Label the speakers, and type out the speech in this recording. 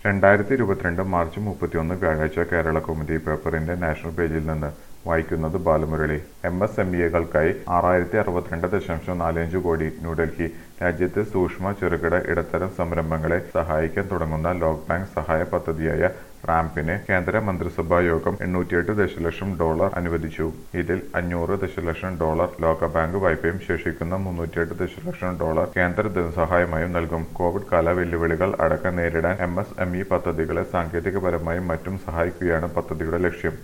Speaker 1: രണ്ടായിരത്തി ഇരുപത്തിരണ്ട് മാർച്ച് മുപ്പത്തിയൊന്ന് വ്യാഴാഴ്ച കേരള കൗമുദി പേപ്പറിന്റെ നാഷണൽ പേജിൽ നിന്ന് വായിക്കുന്നത് ബാലമുരളി എം എസ് എം ഇകൾക്കായി ആറായിരത്തി അറുപത്തിരണ്ട് ദശാംശം നാലഞ്ച് കോടി ന്യൂഡൽഹി രാജ്യത്തെ സൂക്ഷ്മ ചെറുകിട ഇടത്തരം സംരംഭങ്ങളെ സഹായിക്കാൻ തുടങ്ങുന്ന ലോക് ബാങ്ക് സഹായ പദ്ധതിയായ റാംപിന് കേന്ദ്ര മന്ത്രിസഭാ യോഗം എണ്ണൂറ്റിയെട്ട് ദശലക്ഷം ഡോളർ അനുവദിച്ചു ഇതിൽ അഞ്ഞൂറ് ദശലക്ഷം ഡോളർ ലോകബാങ്ക് വായ്പയും ശേഷിക്കുന്ന മുന്നൂറ്റിയെട്ട് ദശലക്ഷം ഡോളർ കേന്ദ്ര ധനസഹായമായും നൽകും കോവിഡ് കാല വെല്ലുവിളികൾ അടക്കം നേരിടാൻ എം എസ് എം ഇ പദ്ധതികളെ സാങ്കേതികപരമായും മറ്റും സഹായിക്കുകയാണ് പദ്ധതിയുടെ ലക്ഷ്യം